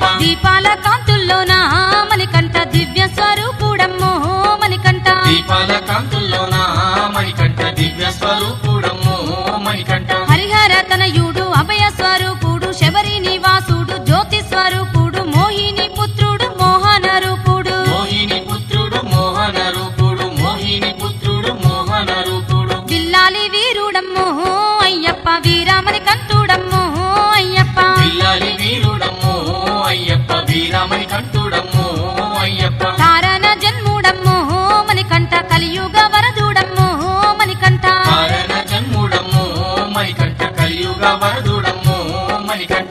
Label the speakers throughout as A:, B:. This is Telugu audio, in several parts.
A: దీపాల కాంతుల్లోన మణికంఠ దివ్య స్వరూపుడమ్మో మణికంఠ
B: దీపాల కాంతుల్లోన మణికంఠ దివ్య స్వరూపుడమ్మో మణికంఠ
A: హరిహర తనయుడు అభయ స్వరూపుడు శబరి నివాసుడు జ్యోతి స్వరూపుడు మోహిని పుత్రుడు మోహన రూపుడు
B: మోహిని పుత్రుడు మోహన రూపుడు మోహిని పుత్రుడు మోహన రూపుడు
A: విల్లాలి వీరుడమ్మో అయ్యప్ప వీరామణి కంఠుడమ్మో అయ్యప్ప
B: పిల్లాలి వీరుడమ్మో అయ్యప్ప వీరామణి కంఠుడమ్మో అయ్యప్ప
A: కారణ జన్ముడమ్మో మణికంఠ కలియుగ వరదుడమ్మో మణికంఠ
B: కారణ జన్ముడమ్మో మణికంఠ కలియుగ వరదుడమ్మో మణికంఠ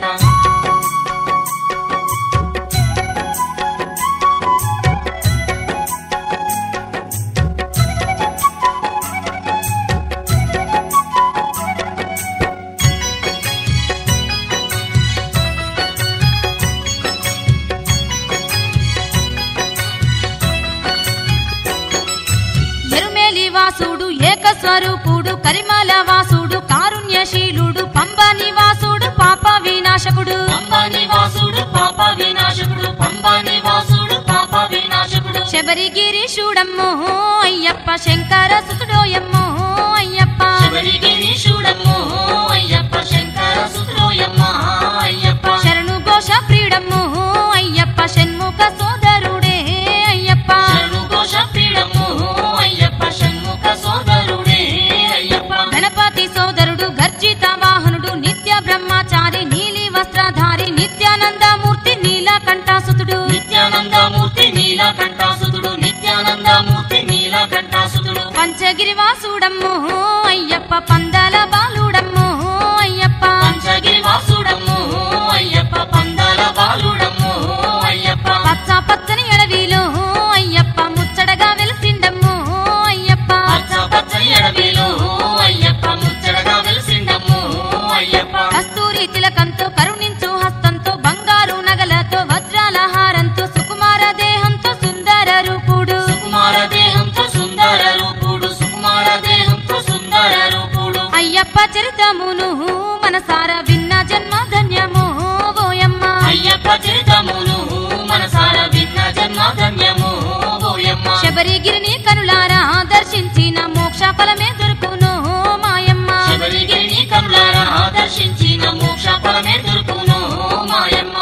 A: ఎరుమేలి వాసుడు ఏక స్వరూపుడు కరిమల వాసుడు కారుణ్యశీలుడు పంబ నివాసుడు పాప వినాశకుడు
B: పంబా నివాసుడు పాప వినాశకుడు పంబా నివాసుడు పాప వినాశకుడు
A: శబరి గిరీశుడమ్మో అయ్యప్ప శంకర సుతుడోయమ్మో అయ్యప్ప
B: శబరిగిరీశుడమ్మో అయ్యప్ప శంకర సుత్రోయమ్మ అయ్యప్ప
A: శరణు ఘోష ప్రియుడమ్మో అయ్యప్ప షణ్ముఖ సోదరుడే అయ్యప్ప
B: శరణు ఘోష పీడమ్మో అయ్యప్ప షణ్ముఖ సోదరుడే అయ్యప్ప
A: గణపతి సోదరుడు గర్జిత వాహనుడు నిత్య బ్రహ్మచారి నీలి వస్త్రధారి నిత్యానందమూర్తి నీలకంఠాసుతుడు
B: నిత్యానందమూర్తి నీలకంఠాసుతుడు నిత్యానందమూర్తి నీలకంఠాసుతుడు
A: పంచగిరి వాసుడమ్మో అయ్యప్ప పందల బాలుడమ్మో అయ్యప్ప
B: పంచగిరి వాసుడమ్మో అయ్యప్ప పందల బాలుడమ్మో అయ్యప్ప
A: పచ్చ పచ్చని ఎడవిలో అయ్యప్ప ముచ్చడగా వెలిసిండమ్మో అయ్యప్ప
B: పచ్చ పచ్చని అడవిలో అయ్యప్ప ముచ్చటగా వెలిసిండమ్మో అయ్యప్ప
A: కస్తూరి తిలకంతో కరుణించు హస్తంతో బంగారు నగలతో వజ్రాల హారంతో సుకుమార దేహంతో సుందర రూపుడు
B: సుకుమార దేహంతో సుందర రూపుడు సుకుమార దేహంతో సుందర రూపుడు
A: అయ్యప్ప చరితమును మనసార విన్న జన్మ ధన్యమో ఓయమ్మ
B: అయ్యప్ప చరితమును మనసార విన్న జన్మ ధన్యము ఓయమ్మ
A: శబరిగిరిని కనులారా దర్శించిన మోక్ష ఫలమే దొరుకును మాయమ్మ
B: శబరిగిరిని కనులారా దర్శించిన మోక్ష ఫలమే దొరుకును మాయమ్మ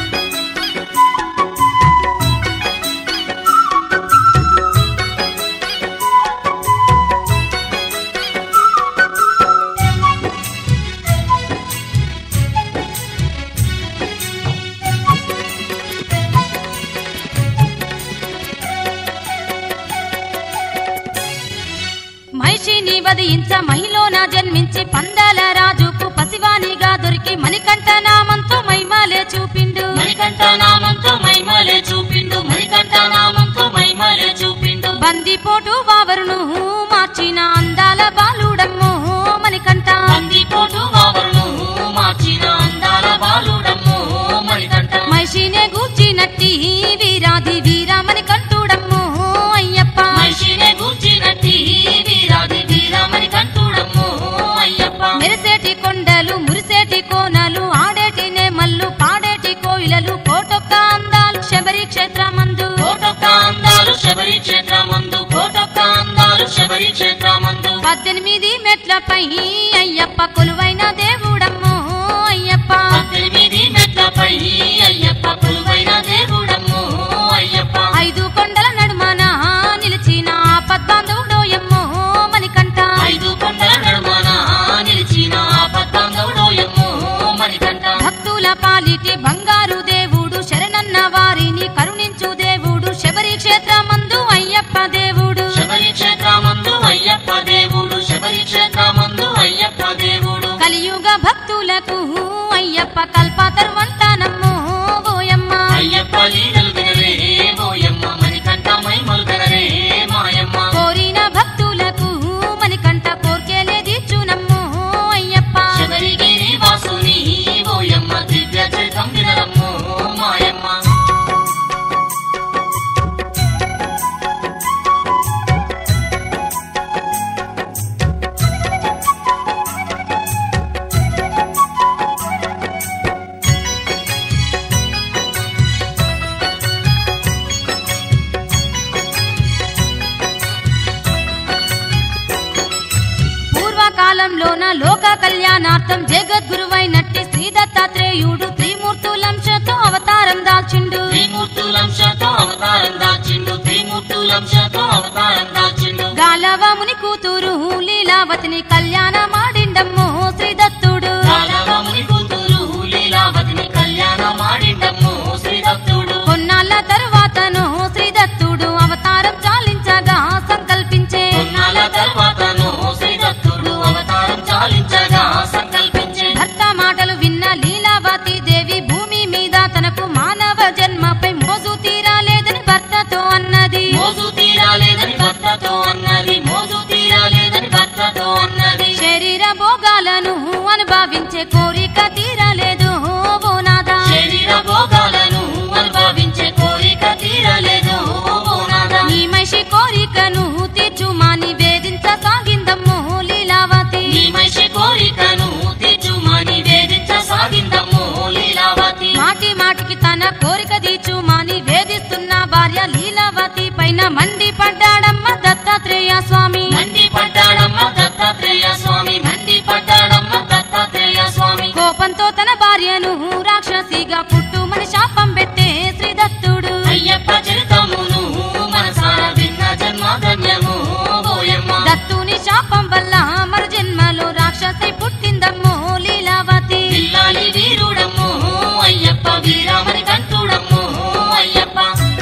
A: మహిషిని వధించ మహిళన జన్మించి పందాల రాజుకు పసివానిగా దొరికి మణికంఠ నామంతో మైమాలే చూపిండు
B: మణికంఠ నామంతో మైమలే చూపిండు మణికంఠ నామంతో మైమలే చూపిండు
A: బందిపోటు వావరును మార్చిన అందాల బాలుడమ్మో మణికంఠ
B: బందిపోటు వావరును మార్చిన అందాల బాలుడమ్మో మణికంఠ
A: మహిషినే గూర్చినట్టి వీరాది వీరామణి కంటుడమ్మో అయ్యప్ప
B: మనిషినే గూర్చినట్టి వీరాది వీరమణి కంటుడమ్మో అయ్యప్ప
A: మెరిసేటి కొండలు మురిసేటి కోనలు ఆడేటి నేమల్లు పాడేటి కోయిలలు కోటొక్క అందాలు శబరి క్షేత్రమందు
B: కోటొక్క అందాలు శబరి క్షేత్రమందు కోటొక్క అందాలు శబరి క్షేత్రమందు
A: పద్దెనిమిది మెట్లపై అయ్యప్ప కొలువైన దేవుడమ్మో అయ్యప్ప
B: పద్దెనిమిది మెట్లపై అయ్యప్ప కొలువైన దేవుడమ్మో అయ్యప్ప
A: ఐదు కొండల నడుమన నిలిచిన పద్మాంధవుడోయమ్మో మణికంఠ
B: ఐదు కొండల నడుమన నిలిచిన పద్మాంగవుడోయమ్మో మణికంఠ
A: భక్తుల పాలిటి బంగారు దేవుడు శరణన్న వారిని కరుణించు దేవుడు శబరి క్షేత్రమందు అయ్యప్ప దేవుడు
B: శబరి క్షేత్రమందు అయ్యప్ప దేవుడు శబరి క్షేత్రమందు అయ్యప్ప దేవుడు
A: కలియుగ భక్తులకు అయ్యప్ప కల్పతరువంతానమ్మో ఓయమ్మ
B: అయ్యప్ప లీలలు వినరే ఓయమ్మ మణికంఠ మైమలు కనరే మాయమ్మ
A: కోరిన భక్తులకు మణికంఠ కోర్కెలే తీర్చునమ్మో అయ్యప్ప
B: శబరిగిరి వాసుని ఓయమ్మ దివ్య చరితం వినరమ్మో మాయమ్మ
A: కళ్యాణార్థం జగద్గురువైనట్టి శ్రీ దత్తాత్రేయుడు త్రిమూర్తులంశతో అవతారం దాల్చిండు
B: త్రిమూర్తులంశతో అవతారం దాచిండు త్రిమూర్తులంశతో అవతారం దాచిండు
A: గాలవముని కూతురు లీలావతిని కళ్యాణమాడిండమ్మో శ్రీ దత్తుడు
B: రాఘవముని కూతురు లీలావతిని కళ్యాణమాడిండమ్ము శ్రీదత్తుడు
A: కొన్నాళ్ళ తరువాతను శ్రీ దత్తుడు అవతారం చాలించగా సంకల్పించే
B: కొన్నాళ్ళ తర్వాతను శ్రీదత్తుడు అవతారం చాలించగా సంకల్పించే
A: భర్త మాటలు విన్న లీలావతి దేవి భూమి మీద తనకు మానవ జన్మపై మోజు తీరాలేదని భర్తతో అన్నది
B: మోజు తీరాలేదని భర్తతో అన్నది మోజు తీరాలేదని భర్తతో అన్నది
A: శరీర భోగాలను అనుభవించే కోరిక తీరలేదు ఓ నాదా
B: శరీర భోగాలను అనుభవించే కోరిక తీరలేదు ఓ నాదా
A: నీ మనిషి కోరికను తీర్చుమాని వేధించసాగిందమ్మో లీలావతి
B: నీ మనిషి కోరికను తీర్చుమని వేధించసాగిందమ్ము లీలావతి
A: మాటి మాటికి తన కోరిక తీర్చుమాని వేధిస్తున్న భార్య లీలావతి పైన మండి పడ్డాడమ్మ దత్తాత్రేయ స్వామి
B: మండి పడ్డాడమ్మ దత్తాత్రేయ స్వామి మండి పడ్డాడమ్మ దత్తాత్రేయ స్వామి
A: కోపంతో తన భార్యను రాక్షసిగా పుట్టుమని శాపం పెట్టే శ్రీ దత్తుడు
B: అయ్యప్ప చరితమును మనసార విన్న జన్మధన్యము ఓయమ్మ
A: దత్తుని శాపం వల్ల మరు జన్మలో రాక్షసి పుట్టిందమ్మో లీలావతి
B: పిల్లాలి వీరుడమ్ము అయ్యప్ప వీరామణి కంటుడమ్ము అయ్యప్ప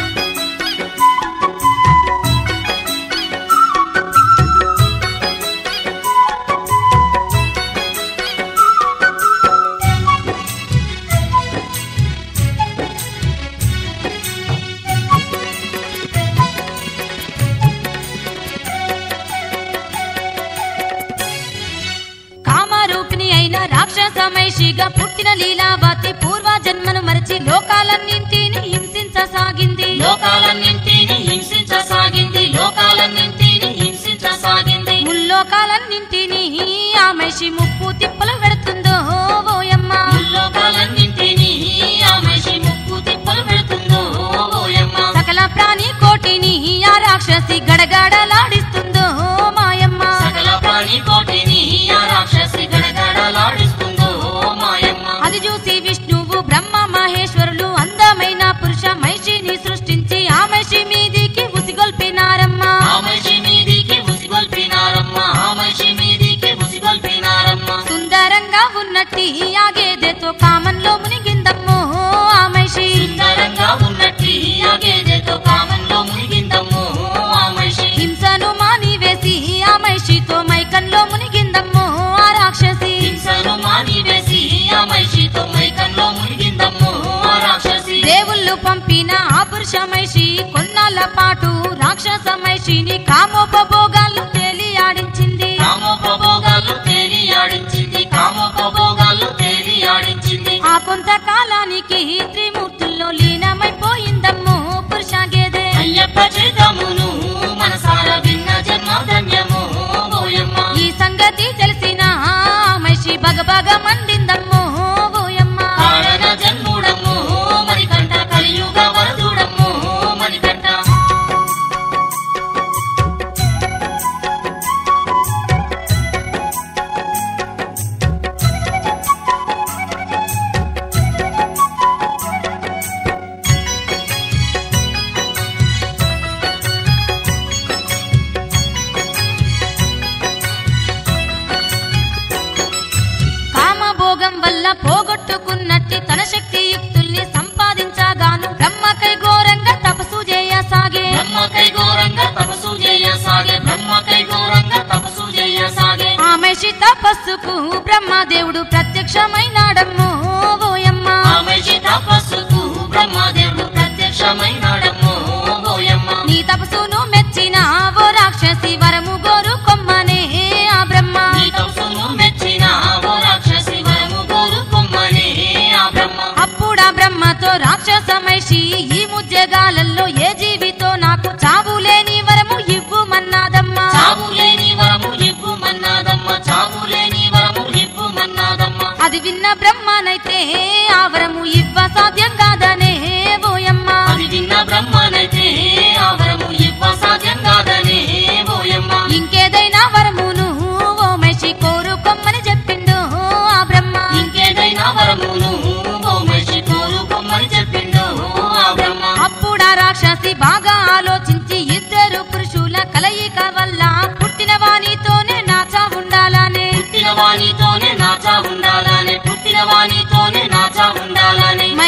A: కామరూపిణి అయిన రాక్షసమైషిగా పుట్టిన లీలావతి పూర్వ జన్మను మరచి లోకాలన్నింటిని హింసించసాగింది
B: లోకాలన్నింటిని హింసించసాగింది లోకాలన్నింటిని హింసించసాగింది
A: ముల్లోకాలన్నింటిని ఆమెషి ముప్పు తిప్పలు పెడుతుందో ఓయమ్మ
B: లోకాలన్నింటిని ఆమెషి ముక్కు తిప్పలు పెడుతుందో ఓయమ్మ
A: సకల ప్రాణి కోటిని ఆ రాక్షసి గడగడలాడిస్తుందో మాయమ్మ
B: సకల ప్రాణి కోటిని ఆ రాక్షసి గడగడలాడిస్తుందో మాయమ్మ
A: అది చూసి విష్ణువు బ్రహ్మ మహేశ్వరులు అందమైన పురుష మైషిని సృష్టించి ఆ మైషి మీదికి ఉసిగొల్పినారమ్మ
B: ఆమెషి మీదికి ఉసిగొల్పినారమ్మ ఆమెషి మీదికి ఉసిగొల్పినారమ్మ
A: సుందరంగా ఉన్నట్టి ఆ గేదెతో కామంలో మునిగిందమ్మో ఆ మైషి
B: సుందరంగా ఉన్నట్టి ఆ గేదెతో కామంలో మునిగిందమ్ము ఆమెషి
A: హింసను మానివేసి ఆ మైషితో మైకంలో మునిగిందమ్మో ఆ రాక్షసి
B: హింసను మానివేసి ఆ మైషితో మైకంలో మునిగిందమ్ము ఆ రాక్షసి
A: దేవుళ్ళు పంపిన ఆ పురుష మైషి కొన్నాళ్ళ పాటు రాక్షస మైషిని కామోపభోగాలు తేలి ఆడించింది
B: కామోపభోగాలు తేలి ఆడించింది కామోపభోగాలు తేలి ఆడించింది
A: ఆ కొంతకాలానికి త్రిమూర్తుల్లో లీనమైపోయిందమ్మో పురుష గేదె
B: అయ్యప్ప చరితమును మనసార విన్న జన్మధన్యము ఓయమ్మ
A: ఈ సంగతి తెలిసిన ఆ మైషి బగబగ మండిందమ్మో ఓయమ్మ
B: కారణ జన్ముడమ్ము మణికంఠ కలియుగ వరదుడమ్ము మణికంఠ
A: కామభోగం వల్ల పోగొట్టుకున్నట్టి తన శక్తి యుక్తుల్ని సంపాదించగాను బ్రహ్మకై ఘోరంగా తపస్సు చేయసాగే
B: బ్రహ్మకై ఘోరంగా తపస్సు చేయసాగే బ్రహ్మకై ఘోరంగా తపస్సు చేయసాగే
A: ఆమె తపస్సుకు బ్రహ్మదేవుడు ప్రత్యక్షమైనాడమ్మో ఓయమ్మ
B: ఆమెషి తపస్సుకు బ్రహ్మదేవుడు ప్రత్యక్షమైనాడమ్ము ఓయమ్మ
A: నీ తపస్సును మెచ్చిన ఓ రాక్షసి వరము గోరు కొమ్మనే ఆ బ్రహ్మ
B: నీ తపస్సును మెచ్చిన ఓ రాక్షసి వరము కోరు కొమ్మనే ఆ బ్రహ్మ
A: అప్పుడా బ్రహ్మతో రాక్షసమైషి ఈ ముజ్జగాలలో ఏ జీవితో నాకు చావు లేని వరము ఇవ్వుమన్నాదమ్మా
B: చావు లేని వరము ఇవ్వు మన్నాదమ్మ చావు లేని వరము ఇవ్వు మన్నాదమ్మ
A: అది విన్న బ్రహ్మనైతే ఆ వరము ఇవ్వ సాధ్యం కాదనే ఓయమ్మ
B: అది విన్న బ్రహ్మనైతే ఆ వరము ఇవ్వ సాధ్యం కాదనే ఓయమ్మ
A: ఇంకేదైనా వరమును ఓ మనిషి కోరుకొమ్మని చెప్పిండు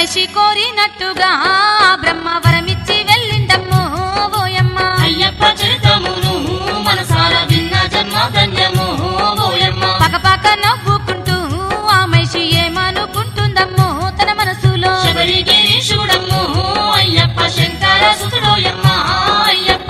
A: మనిషి కోరినట్టుగా బ్రహ్మ వరమిచ్చి వెళ్ళిండమ్మో ఓయమ్మ
B: అయ్యప్ప చరితమును మనసార విన్న జన్మ ధన్యము ఓయమ్మ
A: పకపక నవ్వుకుంటూ ఆ మనిషి ఏమనుకుంటుందమ్మో తన మనసులో
B: శబరిగిరీశుడమ్ము అయ్యప్ప శంకర సుతుడోయమ్మ అయ్యప్ప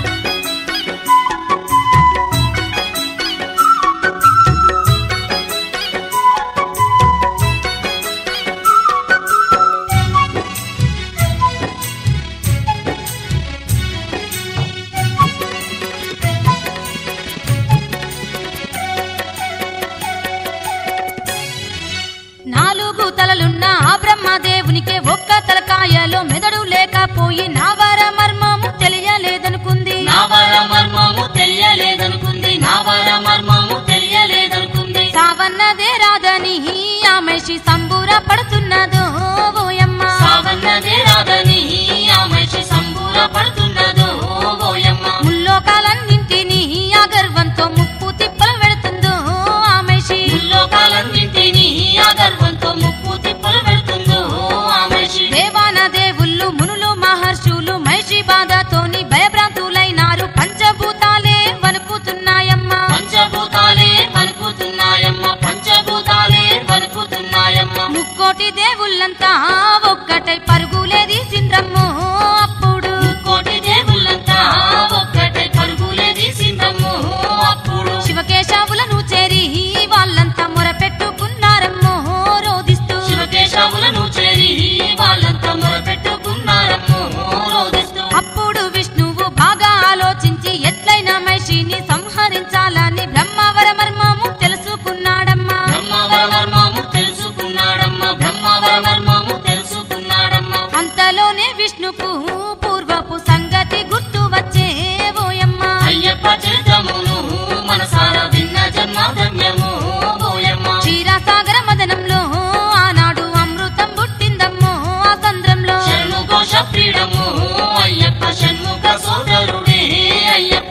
A: నాలుగు తలలున్న ఆ బ్రహ్మదేవునికే ఒక్క తలకాయలో మెదడు లేకపోయి నావర మర్మము తెలియలేదనుకుంది
B: నావర మర్మము తెలియలేదనుకుంది నావర మర్మము తెలియలేదనుకుంది
A: సావన్నదే రాదని ఆ మనిషి సంబూర పడుతున్నదో ఓయమ్మ
B: సావన్నదే రాదని ఆ మనిషి సంబూర పడుతున్నదో ఓయమ్మ
A: ముల్లోకాలన్నింటినీ ఆ గర్వంతో ముప్పు తిప్పలు పెడుతుందో ఆ మనిషి
B: ముల్లోకాలన్నింటినీ ఆ గర్వంతో ముప్పు తిప్పలు పెడుతుందో ఆ మనిషి
A: దేవాన దేవుళ్ళు మునులు మహర్షులు మనిషి బాధతోని భయభ్రాంతులైనారు పంచభూతాలే వణుకుతున్నాయమ్మా
B: పంచభూతాలే వణుకుతున్నాయమ్మ పంచభూతాలే వణుకుతున్నాయమ్మ
A: ముక్కోటి దేవుళ్ళంతా ఒక్కటై పరుగులేది సింద్రమ్మో అప్పుడు
B: కోటి దేవుళ్ళంతా ఒక్కటై పరుగులే తీసిందమ్ము అప్పుడు
A: శివకేశవులను చేరి వాళ్ళంతా మొరపెట్టుకున్నారమ్మో రోదిస్తూ
B: శివకేశవులను చేరి వాళ్ళంతా మొరపెట్టుకున్నారమ్ము రోదిస్తూ
A: అప్పుడు విష్ణువు బాగా ఆలోచించి ఎట్లయిన మహిషిని సంహరించాలని బ్రహ్మవర మర్మము తెలుసుకున్నాడమ్మా
B: బ్రహ్మవర మర్మము తెలుసుకున్నాడమ్మ బ్రహ్మవర మర్మము తెలుసుకున్నాడమ్మ
A: అంతలోనే విష్ణుకు పూర్వపు సంగతి గుర్తు వచ్చే ఓయమ్మ
B: అయ్యప్ప చరితమును మనసార విన్న జన్మ ధన్యము ఓయమ్మ
A: క్షీరసాగర మదనంలో ఆనాడు అమృతం పుట్టిందమ్మో ఆ సంద్రంలో
B: షణ్ముఖ ప్రీడము అయ్యప్ప షణ్ముఖ సోదరుడే అయ్యప్ప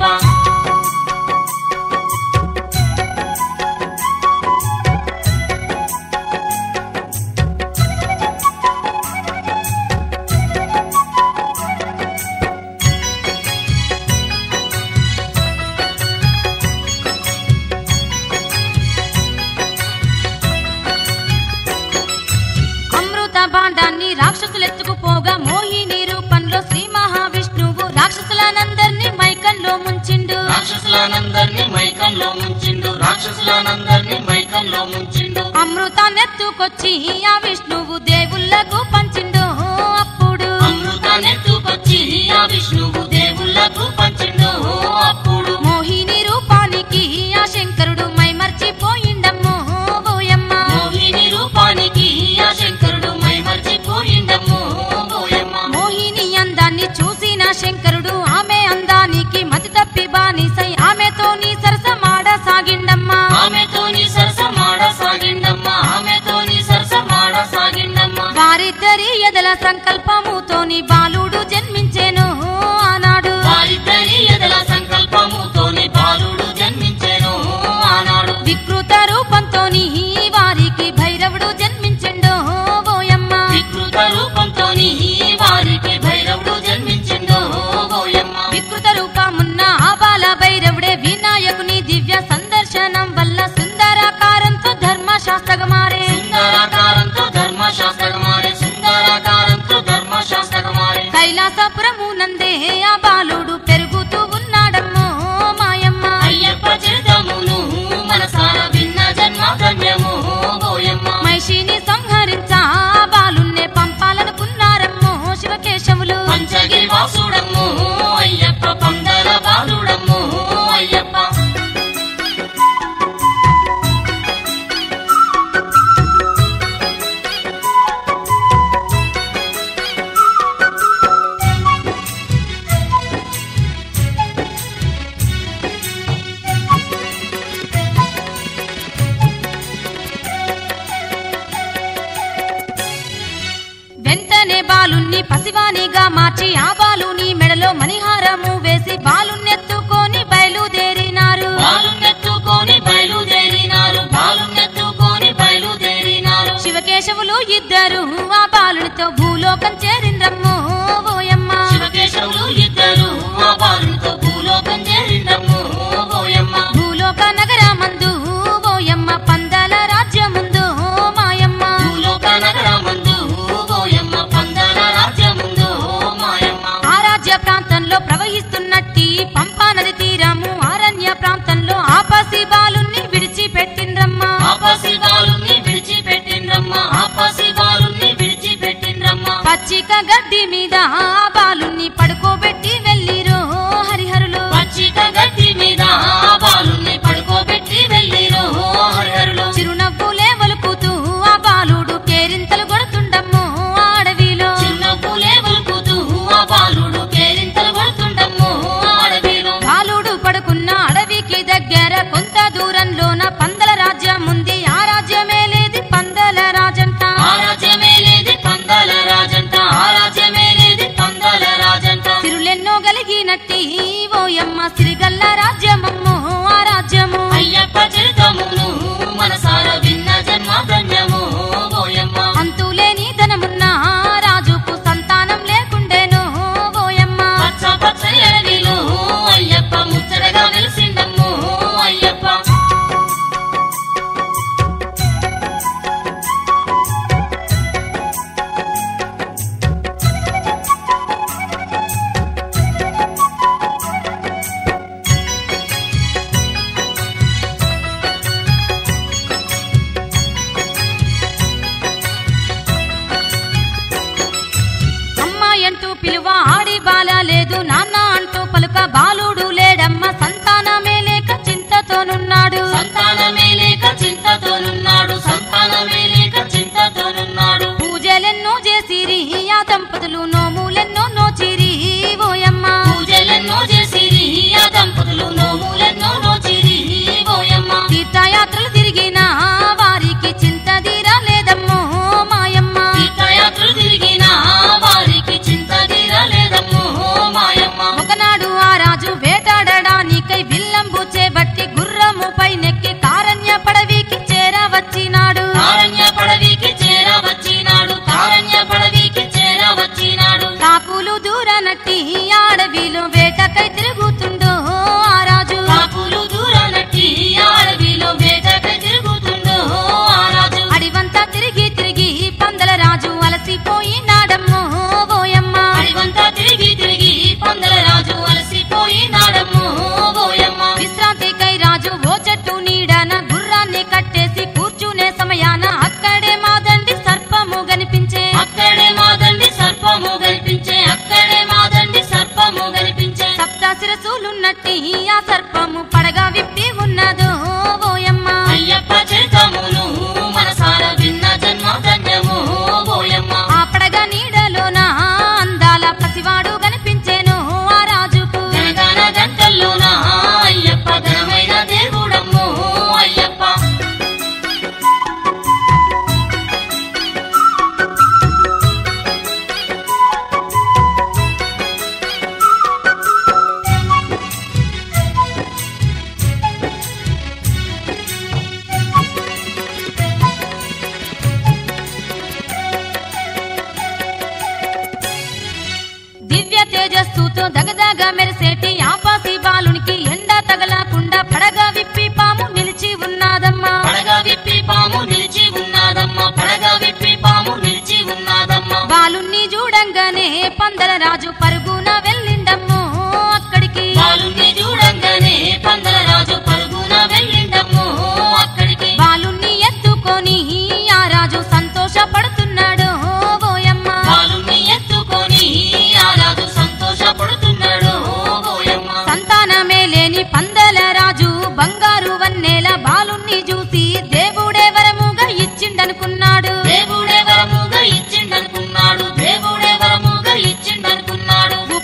A: అమృత భాండాన్ని రాక్షసులు ఎత్తుకుపోగా మోహిని రూపంలో శ్రీ మహావిష్ణువు రాక్షసులనందరినీ మైకంలో ముంచిండు
B: రాక్షసులనందరినీ మైకంలో ముంచిండు రాక్షసులనందరినీ మైకంలో ముంచిండు
A: అమృతాన్నెత్తుకొచ్చి ఆ విష్ణువు దేవుళ్ళకు పంచిండు అప్పుడు
B: అమృతాన్నెత్తుకొచ్చి ఆ విష్ణువు దేవుళ్ళకు పంచిండు అప్పుడు
A: మోహిని రూపానికి ఆ శంకరుడు మైమర్చిపోయిండమ్మో ఓయమ్మ
B: మోహిని రూపానికి ఆ శంకరుడు మైమర్చిపోయిండమ్ము ఓయమ్మ
A: మోహిని అందాన్ని చూసిన శంకరుడు ఆమె అందానికి మతి తప్పి బానిసై ఆమెతో నీ సరసమాడ సాగిండమ్మా
B: ఆమెతోని సరసమాడ సాగిండమ్మ ఆమెతోని సరసమాడ సాగిండమ్మ
A: వారిద్దరి ఎదల సంకల్పముతోని బాలుడు జన్మించెను ఆనాడు
B: వారిద్దరి ఎదల సంకల్పముతోని బాలుడు జన్మించెను ఆనాడు
A: వికృత రూపంతోని వారికి భైరవుడు జన్మించెండు ఓయమ్మ
B: వికృత రూపంతోని వారికి భైరవుడు జన్మించిండు ఓయమ్మ
A: వికృత రూపమున్న ఆ బాల భైరవుడే వినాయకుని దివ్య సందర్శనం వల్ల సుందరాకారంతో ధర్మశాస్త్రమారే
B: సుందరాకారంతో ధర్మశాస్త్రమారే సుందరాకారంతో ధర్మశాస్త్రమారే
A: కైలాసపురము నందే ఆ బాలుడు పెరుగుతూ ఉన్నాడమ్మో మాయమ్మ
B: అయ్యప్ప చరితమును మనసార విన్న జన్మ ధన్యము ఓయమ్మ
A: మహిషిని సంహరించా ఆ బాలున్నే పంపాలనుకున్నారమ్మో శివకేశవులు
B: పంచగిరి వాసుడమ్ము అయ్యప్ప పందల బాలుడమ్ము అయ్యప్ప
A: వెంటనే బాలుణ్ణి పసివానిగా మార్చి ఆ బాలుని మెడలో మణిహారము వేసి బాలున్నెత్తుకొని బయలుదేరినారు
B: బాలున్నెత్తుకొని బయలుదేరినారు బాలున్నెత్తుకొని బయలుదేరినారు
A: శివకేశవులు ఇద్దరు ఆ బాలునితో భూలోకం చేరిండ్రమ్మో ఓయమ్మ
B: శివకేశవులు ఇద్దరు ఆ బాలునితో భూలోకం చేరిందమ్ము ఓయమ్మ
A: భూలోక నగరమందు ఓయమ్మ పందాల రాజ్యముందు మాయమ్మ
B: భూలోక నగరమందు ఓయమ్మ పందాల రాజ్యముందు మాయమ్మ
A: ఆ రాజ్య ప్రాంతంలో ప్రవహిస్తున్నట్టి పంపా నది తీరము అరణ్య ప్రాంతంలో ఆపాసి బాలుని విడిచిపెట్టిండ్రమ్మా
B: ఆపాసి బాలుని విడిచిపెట్టిండ్రమ్మ ఆపాసి బాలుని విడిచిపెట్టిండ్రమ్మ
A: పచ్చిక గడ్డి మీద ఆ బాలుని పడుకోబెట్టి వెళ్ళిరో హరిహరులు
B: పచ్చిక గట్టి మీద ఆ బాలుని పడుకోబెట్టి వెళ్ళిరో హరిహరులు
A: చిరునవ్వులే వలుకుతూ ఆ బాలుడు కేరింతలు కొడుతుండమ్మో ఆ అడవిలో
B: చిన్న పూలే ఉలుకుతూ ఆ బాలుడు కేరింతలు కొడుతుండమ్ము అడవిలో
A: బాలుడు పడుకున్న అడవికి దగ్గర కొంత దూరంలోన పందల రాజ్యం ఉంది ఆ రాజ్యమే లేది పందల రాజంట
B: ఆ రాజ్యమే లేది పందాల రాజంట ఆ రాజ్యమే లేది పందాల రాజంట
A: సిరులెన్నో కలిగినట్టి ఓయమ్మ సిరిగల్ల రాజ్యమమ్మో ఆ రాజ్యము
B: అయ్యప్ప చరితమును మనసార విన్న జన్మ ధన్యము ఓయమ్మ
A: అంతులేని ధనమున్న ఆ రాజుకు సంతానం లేకుండేను ఓయమ్మ
B: పచ్చ పచ్చని అడవిలో అయ్యప్ప ముచ్చటగా వెలిసిందమ్ము అయ్యప్ప
A: అమ్మాయంటూ పిలువ ఆడి బాల లేదు నాన్న అంటూ పలుక బాలుడు లేడమ్మ సంతానమే లేక చింతతోనున్నాడు
B: సంతానమే లేక చింతతోనున్నాడు సంతానమే లేక చింతతోనున్నాడు
A: పూజలెన్నో చేసిరి ఆ దంపతులు నోములెన్నో నోచిరి ఓయమ్మ
B: పూజలెన్నో చేసిరి ఆ దంపతులు నోములెన్నో నోచిరి ఓయమ్మ
A: తీర్థయాత్రలు తిరిగిన వారికి చింత లేదమ్మో మాయమ్మ
B: తీర్థయాత్రలు తిరిగిన వారికి చింత తీరలేదమ్మో మాయమ్మ
A: ఒకనాడు ఆ రాజు వేటాడడానికై విల్లంబు చేబట్టి గుర్రము పైనెక్కి కారణ్య పడవికి చేరవచ్చినాడు
B: తారణ్య పడవికి చేరవచ్చినాడు తారణ్య పడవికి చేరవచ్చినాడు
A: కాకులు దూరనట్టి అడవిలో వేటకై తిరుగుతుండో ఆ రాజు
B: కాకులు దూరనట్టి అడవిలో వేటకై తిరుగుతుందో ఆ రాజు
A: అడివంతా తిరిగి తిరిగి పందల రాజు అలసిపోయినాడమ్మో ఓయమ్మ
B: అడివంతా తిరిగి తిరిగి పందల రాజు అలసిపోయినాడమ్మో ఓయమ్మ
A: విశ్రాంతికై రాజు ఓ చెట్టు నీడన గుర్రాన్ని కట్టేసి కూర్చునే సమయాన అక్కడే మాదండి సర్పము కనిపించే
B: అక్కడే మాదండి సర్పము కనిపించే అక్కడే మాదండి సర్పము కనిపించే
A: సప్త శిరసులున్నట్టి ఆ సర్పము పడగా విప్పి ఉన్నదో ఓయమ్మ
B: అయ్యప్ప చరితమును మనసార విన్న జన్మ ధన్యము ఓయమ్మ
A: ఆ పడగ నీడలోన అందాల పసివాడు కనిపించేను ఆ రాజుకు
B: గనగన గంటల్లోన అయ్యప్ప ఘనమైన దేవుడమ్ము అయ్యప్ప
A: దివ్య తేజస్సుతో దగదగ మెరిసేటి ఆపాసి బాలునికి ఎండ తగలకుండా పడగ విప్పి పాము నిలిచి ఉన్నదమ్మా
B: పడగ విప్పి పాము నిలిచి ఉన్నదమ్మ పడగ విప్పి పాము నిలిచి ఉన్నదమ్మ
A: బాలుణ్ణి చూడంగానే పందల రాజు పరుగున వెళ్ళిండమ్మో అక్కడికి
B: బాలుని చూడంగానే పందల రాజు పరుగున వెళ్ళిండమ్ము అక్కడికి
A: బాలుణ్ణి ఎత్తుకొని ఆ రాజు సంతోషపడుతున్నాడు ఓయమ్మ
B: బాలుని ఎత్తుకొని ఆ రాజు సంతోషపడుతున్నాడు ఓయమ్మ
A: సంతానమే లేని పందల రాజు బంగారు వన్నెల బాలుణ్ణి చూసి దేవుడే వరముగా ఇచ్చిండనుకున్నాడు
B: దేవుడే వరముగా ఇచ్చిండనుకున్నాడు దేవుడే వరముగా ఇచ్చిండనుకున్నాడు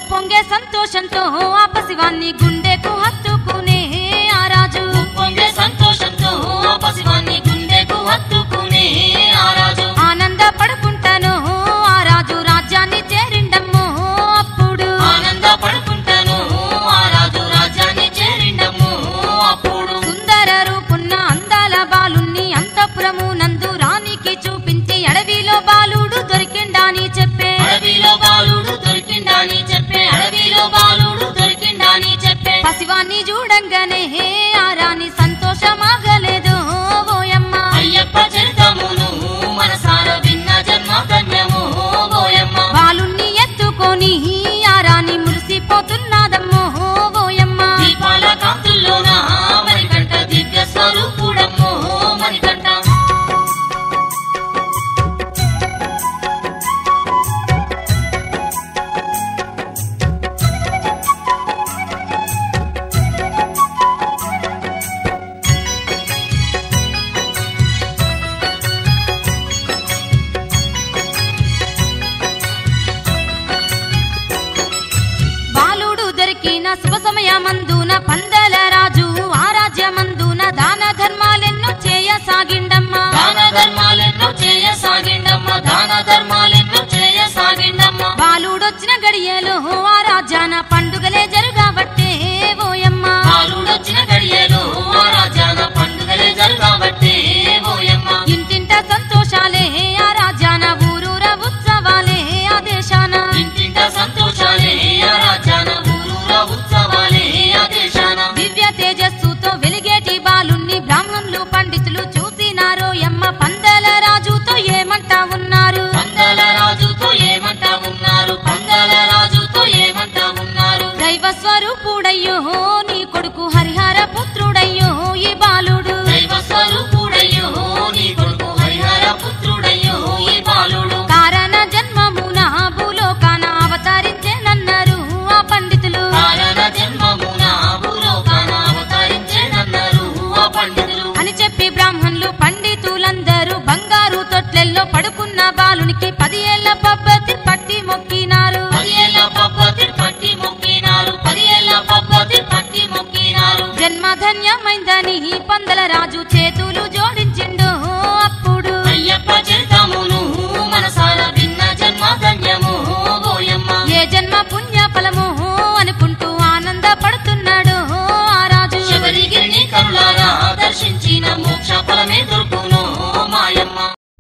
A: శుభ సమయమందున పందల రాజు ఆ రాజ్యమందున దాన ధర్మాలెన్నో చేయసాగిండమ్మా
B: దాన ధర్మాలెన్నో చేయసాగిండమ్మ దాన ధర్మాలెన్నో చేయసాగిండమ్మ
A: బాలుడొచ్చిన గడియలో ఆ రాజ్యాన పండుగలే జరుగాబట్టే ఓయమ్మా
B: బాలుడొచ్చిన గడియలో ఆ రాజ్యాన పండుగలే జరగబట్టే ఓయమ్మ
A: ఇంటింట సంతోషాలే ఆ రాజ్యాన ఊరూర ఉత్సవాలే ఆ దేశాన
B: ఇంటింట సంతోషాలే ఆ రాజ్యాన ఊరూర ఉత్సవాలే ఆ దేశాన
A: దివ్య తేజస్సుతో వెలిగేటి బాలుణ్ణి బ్రాహ్మణులు పండితులు చూసినారో యమ్మ పందల రాజుతో ఏమంటా ఉన్నారు
B: పందల రాజుతో ఏమంటా ఉన్నారు పందల రాజుతో ఏమంటా ఉన్నారు
A: దైవ స్వరూపుడయ్యో నీ కొడుకు హరిహర పుత్రుడయ్యో ఈ బాలుడు
B: దైవ స్వరూపుడయ్యో నీ కొడుకు హరిహర పుత్రుడయ్యో ఈ బాలుడు
A: కారణ జన్మమున భూలోకాన అవతరించేనన్నారు ఆ పండితులు
B: కారణ జన్మమున భూలోకాన అవతరించేనన్నారు ఆ పండితులు
A: అని చెప్పి బ్రాహ్మణులు పండితులందరూ బంగారు తొట్లెల్లో పడుకున్న బాలునికి పది ఏళ్ల పబ్బతి పట్టి మొక్కినారు
B: పది ఏళ్ళ పబ్బతి పట్టి మొక్కినారు పది ఏళ్ళ పబ్బతి పట్టి మొక్కినారు
A: జన్మధన్యమైందని పందల రాజు చేతులు జోడించిండు అప్పుడు
B: అయ్యప్ప చేతమును మనసార విన్న జన్మ ధన్యము ఓయమ్మ
A: ఏ జన్మ పుణ్య ఫలము అనుకుంటూ ఆనందపడుతున్నాడు ఆ రాజు
B: శబరిగిరిని కరులారా దర్శించిన మోక్ష ఫలమే దొరుకును మాయమ్మ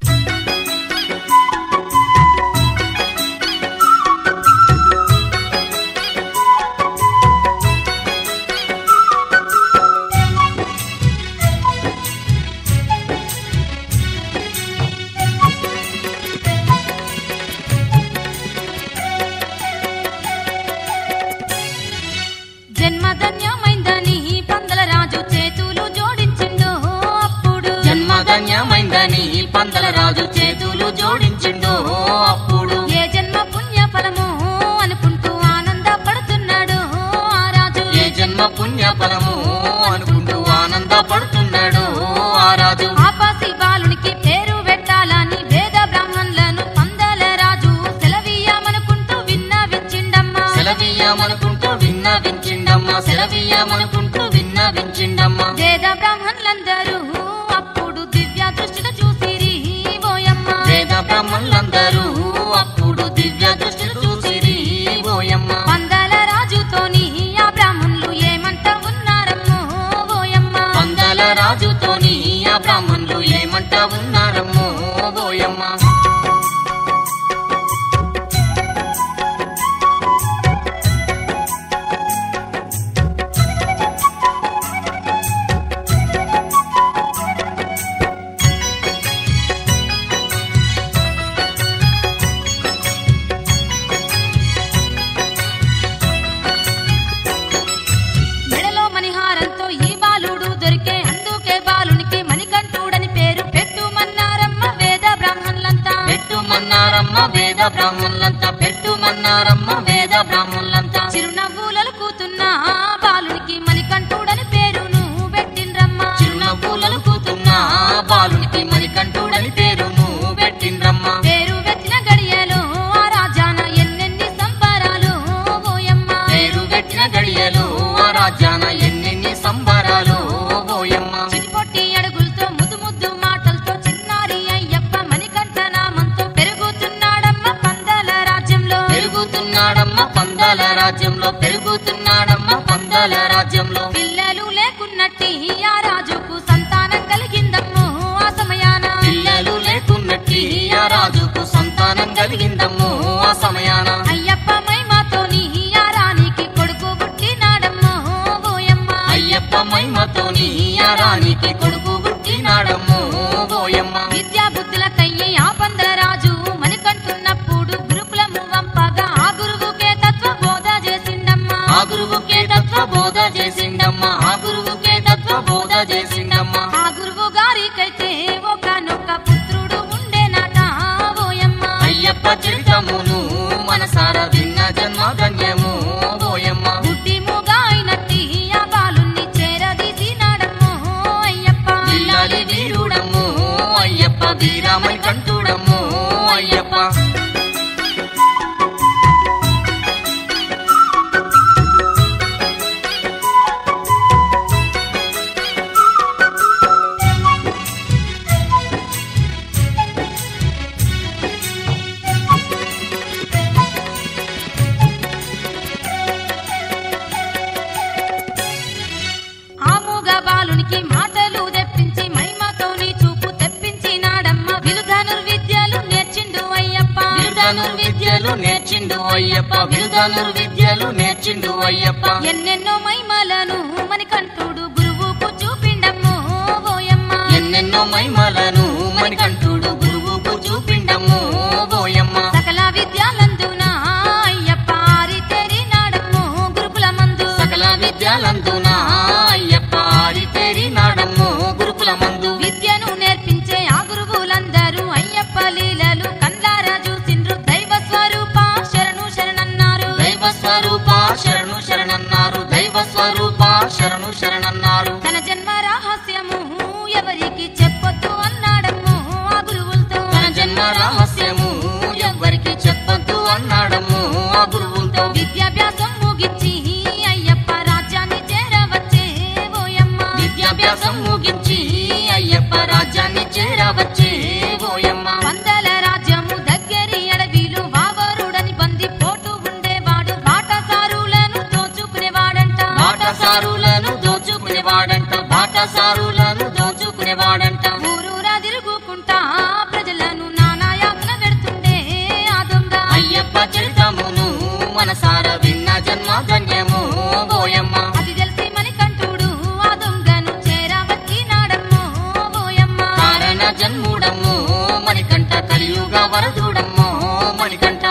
A: జన్మధన్యమైందని పందల రాజు చేతులు జోడించిండు అప్పుడు
B: జన్మధన్యమైందని పందల రాజు చేతులు జోడించిండు అప్పుడు
A: ఏ జన్మ పుణ్య ఫలము అనుకుంటూ ఆనందపడుతున్నాడు ఆ రాజు
B: ఏ జన్మ పుణ్య ఫలము అనుకుంటూ ఆనందపడుతున్నాడు ఆ రాజు
A: ఆపాసి బాలునికి పేరు పెట్టాలని వేద బ్రాహ్మణులను పందల రాజు సెలవీయమనుకుంటూ విన్నవించిండమ్మా
B: సెలవీయమనుకుంటూ విన్నవించిండమ్మ సెలవీయమనుకుంటూ విన్నవించిండమ్మ
A: వేద బ్రాహ్మణులందరూ అప్పుడు దివ్య దృష్టితో చూసిరి ఓయమ్మ
B: వేద బ్రహ్మలందరూ అప్పుడు దివ్య దృష్టి చూసిరి ఓయమ్మ
A: పందల రాజుతోని ఆ బ్రాహ్మణులు ఏమంట ఉన్నారమ్మో ఓయమ్మ
B: పందల రాజుతోని ఆ బ్రాహ్మణులు ఏమంట ఉన్నారమ్మో ఓయమ్మ
A: మెడలో మణిహారంతో ఈ బాలుడు దొరికే అందుకే బాలునికి మణికంఠుడని పేరు పెట్టుమన్నారమ్మ వేద బ్రాహ్మణులంతా
B: పెట్టుమన్నారమ్మ వేద బ్రాహ్మణులంతా పెట్టుమన్నారమ్మ వేద బ్రాహ్మణులంతా
A: చిరునవ్వులలు కూతున్న ఆ బాలునికి మణికంఠుడని పేరును పెట్టిండ్రమ్మ
B: చిరునవ్వులను కూతున్న ఆ బాలునికి మణికంఠుడని పేరును పెట్టిండ్రమ్మ
A: పేరు పెట్టిన గడియలో ఆ రాజాన ఎన్నెన్ని సంబరాలు ఓయమ్మ
B: పేరు పెట్టిన గడియలు ఆ రాజ్యాన ఎన్నెన్ని సంబరాలు ఓయమ్మ
A: చిటిపొట్టి అడుగులతో ముద్దు ముద్దు మాటలతో చిన్నారి అయ్యప్ప మణికంఠ నామంతో పెరుగుతున్నాడమ్మ పందల రాజ్యంలో
B: పెరుగుతున్నాడమ్మ పందాల రాజ్యంలో పెరుగుతున్నాడమ్మ పందాల రాజ్యంలో
A: పిల్లలు లేకున్నట్టి ఆ రాజుకు సంతానం కలిగిందమ్మో ఆ సమయాన
B: పిల్లలు లేకున్నట్టి ఆ రాజుకు సంతానం కలిగిందమ్మో ఆ సమయాన
A: అయ్యప్ప మైమాతోని ఆ రాణికి కొడుకు పుట్టినాడమ్మో ఓయమ్మ
B: అయ్యప్ప మహిమతోని ఆ రాణికి కొడుకు పుట్టినాడమ్మో ఓయమ్మ
A: విద్యా బుద్ధులకయ్యి ఆ పందల రాజు మణికంఠున్నప్పుడు గురుకులము వంపగా ఆ గురువుకే తత్వ బోధ చేసిండమ్మా
B: ఆ గురువుకే తత్వ బోధ చేసిండమ్మ ఆ గురువుకే తత్వ బోధ చేసిండమ్మ
A: ఆ గురువు గారికైతే ఒకనొక పుత్రుడు ఉండేనట ఓయమ్మ
B: అయ్యప్ప చరితమును మనసార విన్న జన్మ ధన్యము ఓయమ్మ
A: బుద్ధి మూగాయినట్టి ఆ బాలుణ్ణి చేరదీసినాడమ్మో అయ్యప్ప
B: పిల్లాలి వీరుడమ్ము అయ్యప్ప వీరామణి కంటుడమ్ము అయ్యప్ప విద్యలు నేర్చిండు అయ్యప్ప విరుధనుర్ విద్యలు నేర్చిండు అయ్యప్ప
A: ఎన్నెన్నో మైమలను మణికంఠుడు గురువుకు చూపిండమ్మో ఓయమ్మ
B: ఎన్నెన్నో మైమలను మణికంఠుడు గురువుకు చూపిండము ఓయమ్మ
A: సకల విద్యాలందున అయ్యప్ప ఆరితేరి నాడమ్మో గురుకులమందు
B: సకల విద్యాలందున అయ్యప్ప ఆరితేరి నాడము గురుకుల మందు
A: విద్యను నేర్పించే ఆ గురువులందరూ అయ్యప్ప లీలలు కండ్లారా చూసిండ్రు దైవ స్వరూప శరణు శరణన్నారు
B: దైవ స్వరూప శరణు శరణన్నారు దైవ స్వరూప శరణు శరణన్నారు
A: తన జన్మ రహస్యము ఎవరికి చెప్పొద్దు అన్నాడమ్మో ఆ గురువులతో
B: తన జన్మ రహస్యము ఎవ్వరికి చెప్పొద్దు అన్నాడము ఆ గురువులతో
A: విద్యాభ్యాసం ముగించి అయ్యప్ప రాజ్యాన్ని చేరవచ్చే ఓయమ్మ
B: విద్యాభ్యాసం ముగించి అయ్యప్ప రాజ్యాన్ని చేరవచ్చే ఓయమ్మ
A: వందల రాజ్యము దగ్గరి అడవిలు వావరుడని బంది పోటు ఉండేవాడు బాటసారులను దోచుకునేవాడంట
B: బాటసారులను దోచుకునేవాడంట బాటసారులను దోచుకునేవాడంట
A: ఊరూరా తిరుగుకుంటా ప్రజలను నానాయాతన పెడుతుండే ఆ దొంగ
B: అయ్యప్ప చరితమును మనసార విన్న జన్మ ధన్యము ఓయమ్మ
A: అది తెలిసి మణికంఠుడు ఆ దొంగను చేరవచ్చినాడమ్మో ఓయమ్మ
B: కారణ జన్ముడము మణికంఠ కలియుగ వరదుడమ్మో మణికంఠ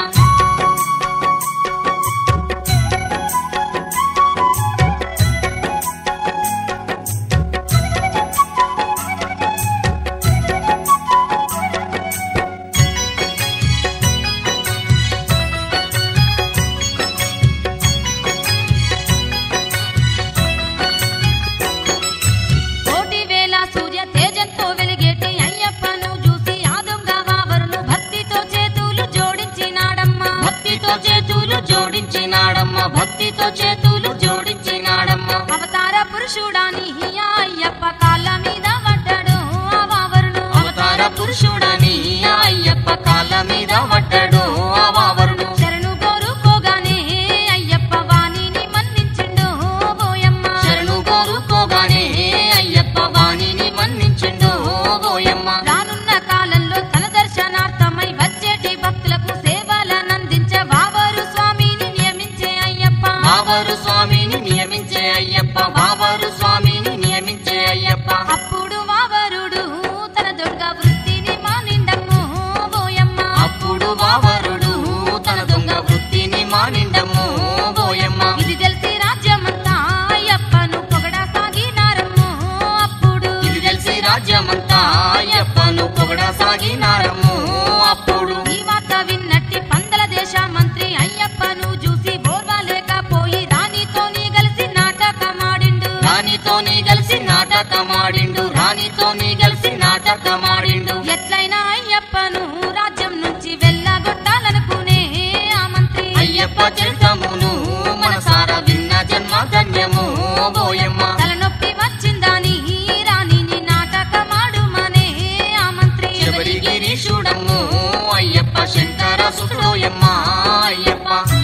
A: కోటి వేల సూర్య తేజంతో వెలిగేటి అయ్యప్పను చూసి ఆ దొంగ వావరును భక్తితో చేతులు జోడించినాడమ్మా
B: భక్తితో చేతులు జోడించినాడమ్మ భక్తితో చేతులు జోడించినాడమ్మ
A: అవతార పురుషుడాని ఆ అయ్యప్ప కాళ్ళ మీద పడ్డాడు ఆ వావరును
B: అవతార పురుషుడని ఆ అయ్యప్ప కాళ్ళ మీద పడ్డాడు ఆ వావరుడు
A: శరణు కోరుకోగానే అయ్యప్ప వాణిని మన్నించిండు ఓయమ్మ
B: శరణు కోరుకోగానే అయ్యప్ప వాణిని మన్నించిండు ఓయమ్మ
A: రానున్న కాలంలో తన దర్శనార్థమై వచ్చేటి భక్తులకు సేవలనందించే వావరు స్వామిని నియమించే అయ్యప్ప
B: బాబరు స్వామిని నియమించే అయ్యప్ప బాబరు స్వామిని నియమించే అయ్యప్ప
A: అప్పుడు వావరుడు తన దొంగ వృత్తిని మానిండము ఓయమ్మ
B: అప్పుడు బాబరుడు తన దొంగ వృత్తిని మానిండము ఓయమ్మ
A: ఇది తెలిసి రాజ్యమంతా అయ్యప్పను పొగడా సాగినారమ్ము అప్పుడు
B: ఇది తెలిసి రాజ్యమంతా అయ్యప్పను పొగడసాగినారము అప్పుడు
A: ఈ వార్త విన్నట్టి పందల దేశ మంత్రి అయ్యప్పను చూసి బోర్వాలేకపోయి రాణితోని కలిసి నాటకమాడిండు
B: రాణితోని కలిసి నాటకమాడిండు రాణితోని కలిసి నాటకమాడిండు
A: ఎట్లయినా అయ్యప్పను రాజ్యం నుంచి వెళ్ళగొట్టాలనుకునే ఆ మంత్రి
B: అయ్యప్ప చరితమును మనసార విన్న జన్మ ధన్యము ఓయమ్మ
A: తలనొప్పి వచ్చిందని రాణిని నాటకమాడుమనే ఆ మంత్రి
B: శబరిగిరీశుడము అయ్యప్ప శంకర సుతుడోయమ్మ అయ్యప్ప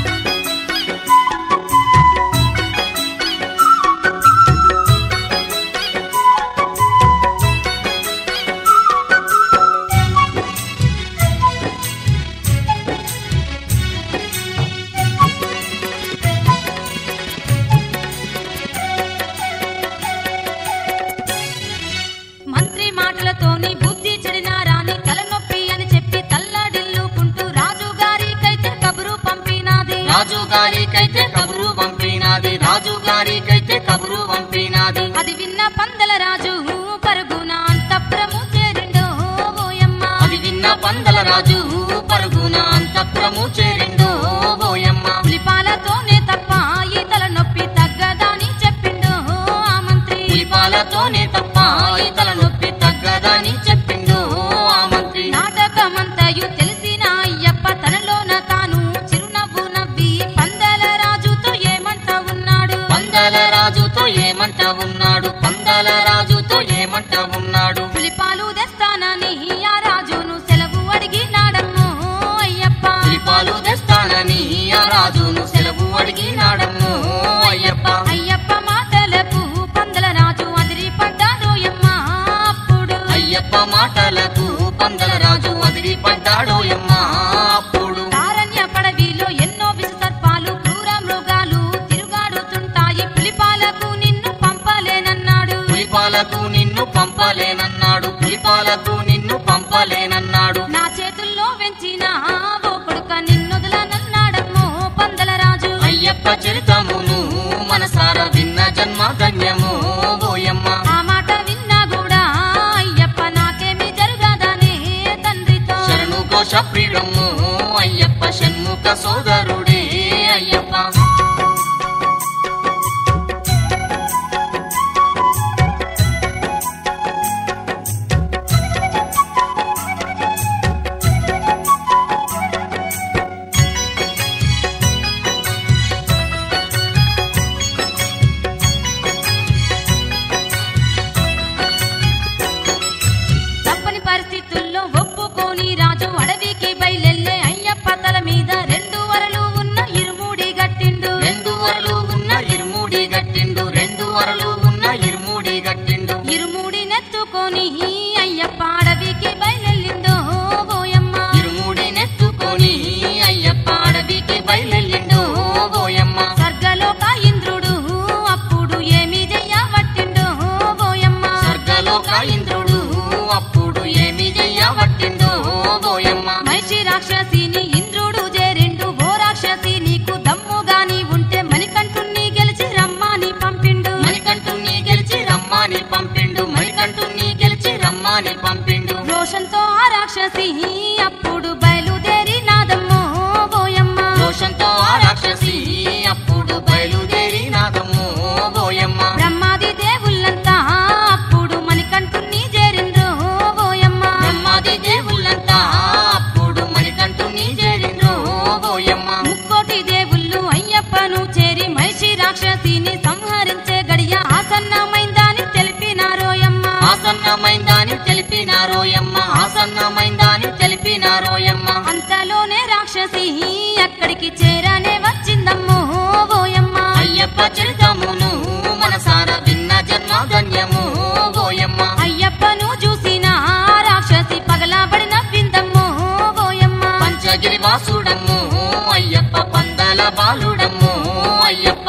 A: మంత్రి మాటలతోని బుద్ధి చెడిన రాణి తలనొప్పి అని చెప్పి తల్లడిల్లుకుంటూ రాజు గారికైతే కబురు పంపినాది
B: రాజు గారికైతే కబురు పంపినాది రాజు గారికైతే కబురు పంపినాది
A: అది విన్న పందల రాజు పరుగున అంతఃపురము చేరిండు ఓయమ్మ
B: అది విన్న పందల రాజు పరుగున అంతఃపురము చేరిండు ఓయమ్మ
A: పులిపాలతోనే తప్ప ఈ తలనొప్పి తగ్గదని చెప్పిండు ఆ మంత్రి
B: పులిపాలతోనే తప్ప ఈ తలనొప్పి తగ్గదని చెప్పిండు ఆ మంత్రి
A: నాటకమంతయు తెలిసిన అయ్యప్ప తనలోన తాను చిరునవ్వు నవ్వి పందల రాజుతో ఏమంట ఉన్నాడు
B: పందల రాజుతో ఏమంట ఉన్నాడు పందల రాజుతో ఏమంట ఉన్నాడు
A: పులిపాలు తెస్తానని ఆ రాజును సెలవు అడిగినాడమ్మో అయ్యప్ప
B: పులిపాలు తెస్తానని ఆ రాజును సెలవు అడిగినాడమ్ము అయ్యప్ప
A: అయ్యప్ప మాటలకు పందల రాజు అదిరి పడ్డాడోయమ్మ అప్పుడు
B: అయ్యప్ప మాటలకు పందల రాజు వదిలి పడ్డాడోయమ్మ అప్పుడు
A: పెంచిన ఓ కొడుక నిన్నొదలనన్నాడమ్మో పందల రాజు
B: అయ్యప్ప చరితమును మనసార విన్న జన్మ ధన్యము ఓయమ్మ
A: ఆ మాట విన్నా కూడా అయ్యప్ప నాకేమీ జరగదనే తండ్రితో
B: శరణు ఘోష ప్రియుడము అయ్యప్ప షణ్ముఖ సోదరుడే అయ్యప్ప
A: తప్పని పరిస్థితుల్లో ఒప్పుకొని రాజు అడవికి బయలెళ్ళే అయ్యప్ప తల మీద రెండు వరలు ఉన్న ఇరుముడి గట్టిండు
B: రెండు వరలు ఉన్న ఇరుముడి గట్టిండు రెండు వరలు ఉన్న ఇరుముడి గట్టిండు
A: ఇరుముడి నెత్తుకొని అయ్యప్ప అడవికి బయలెళ్ళిందో ఓయమ్మ
B: ఇరుముడి నెత్తుకొని అయ్యప్ప అడవికి బయలుదేరిండు ఓయమ్మ
A: స్వర్గలోక ఇంద్రుడు అప్పుడు ఏమి చెయ్యబట్టిండో ఓయమ్మ
B: స్వర్గలోక ఇంద్రుడు అప్పుడు ఏమి చెయ్యబట్టిండు ఓయమ్మ
A: మనిషి రాక్షసిని ఇంద్రుడు చేరిండు ఓ రాక్షసి నీకు దమ్ముగాని ఉంటే మణికంఠుణ్ణి గెలిచి రమ్మని పంపిండు
B: మణికంఠుని గెలిచి రమ్మని పంపిండు మణికంఠుని గెలిచి రమ్మని పంపిండు
A: రోషంతో ఆ రాక్షసి అప్పుడు బయలుదేరి నాదమ్మో ఓయమ్మ
B: దోషంతో ఆ రాక్షసి అప్పుడు బయలుదేరి నాదము ఓయమ్మ
A: బ్రహ్మాది దేవుళ్ళంతా అప్పుడు మణికంఠుణ్ణి చేరిండ్రు ఓయమ్మ
B: బ్రహ్మాది దేవుళ్ళంతా అప్పుడు మణికంఠుని చేరిండ్రు ఓయమ్మ
A: ముక్కోటి దేవుళ్ళు అయ్యప్పను చేరి మహిషి రాక్షసిని సంహరించే గడియ ఆసన్నమైందని తెలిపినారోయమ్మ
B: ఆసన్నమైందని తెలిపినారోయమ్మ ఆసన్నమైందని తెలిపినారోయమ్మ
A: అంతలోనే రాక్షసి అక్కడికి చేరనే వచ్చిందమ్మో ఓయమ్మ
B: అయ్యప్ప చరితమును మనసార విన్న జన్మ ధన్యము ఓయమ్మ
A: అయ్యప్పను చూసిన ఆ రాక్షసి పగలబడి నవ్విందమ్మో ఓయమ్మ
B: పంచగిరి వాసుడమ్ము అయ్యప్ప పందల బాలుడమ్ము అయ్యప్ప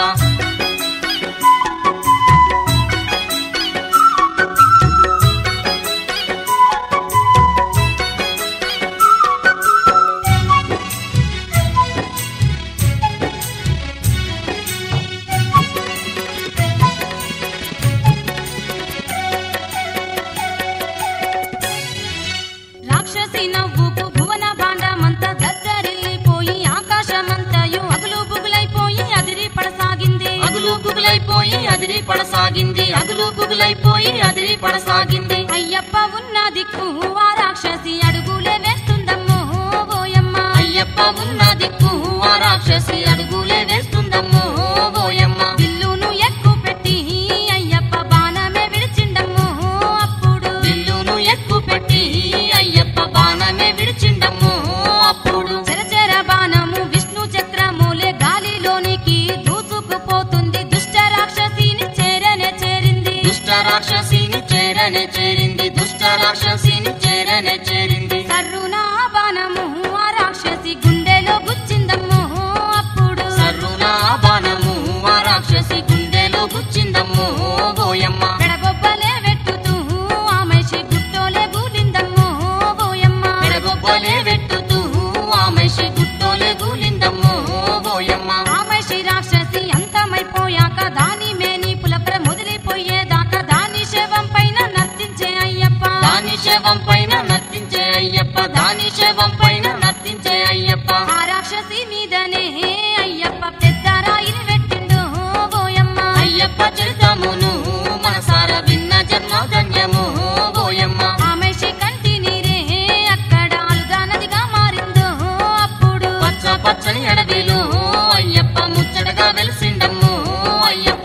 A: రాక్షసి నవ్వుకు భువన భాండమంతా దద్దరిల్లిపోయి ఆకాశమంతయు అగులు బుగులైపోయి అదిరి పడసాగింది
B: అగులు గుగులైపోయి అదిరి పడసాగింది అగులు గుగులైపోయి అదిరి పడసాగింది
A: అయ్యప్ప ఉన్న దిక్కు ఆ రాక్షసి అడుగులే వేస్తుందమ్మో ఓయమ్మ
B: అయ్యప్ప ఉన్న దిక్కు ఆ రాక్షసి అడుగులే వేస్తుందమ్ము ఓయమ్మ
A: విల్లును ఎక్కు పెట్టి అయ్యప్ప బాణమే విడిచిండమ్మో అప్పుడు
B: విల్లును ఎక్కు పెట్టి అయ్యప్ప బాణమే విడిచిండమ్ము అప్పుడు
A: చెరచెర బాణము విష్ణు చక్రమూలే గాలిలోనికి దూసుకుపోతుంది దుష్ట రాక్షసిని చేరనే చేరింది
B: దుష్ట రాక్షసిని చేరనే చేరింది దుష్ట రాక్షసిని చేరనే చేరింది
A: సర్రున ఆ బాణము ఆ రాక్షసి గుండెలో గుచ్చిందమ్మో అప్పుడు
B: సర్రున బాణము ఆ రాక్షసి గుండెలో గుచ్చిందమ్ము ఓయమ్మ
A: పెడగొబ్బలే వెట్టుతూ ఆ మనిషి గుట్టోలే గూలిందమ్మో ఓయమ్మ
B: పెడగొబ్బలే వెట్టుతూ ఆ మనిషి గుట్టోలే గూలిందమ్ము ఓయమ్మ
A: ఆ మనిషి రాక్షసి అంతమైపోయాక దాని మేని పులప్ర మొదలిపోయేదాకా దాని శవం పైన నర్తించే అయ్యప్ప
B: దాని శవం పైన నర్తించే అయ్యప్ప దాని శవం పైన నర్తించే అయ్యప్ప
A: ఆ రాక్షసి మీదనే అయ్యప్ప పెద్ద రాయిని పెట్టిండు ఓయమ్మ
B: అయ్యప్ప చరితమును మనసార విన్న జన్మ ధన్యము ఓయమ్మ
A: ఆ మనిషి కంటి నీరే అక్కడ అలుగా నదిగా మారిందో అప్పుడు
B: పచ్చ పచ్చని అడవిలో అయ్యప్ప ముచ్చటగా వెలిసిండమ్ము అయ్యప్ప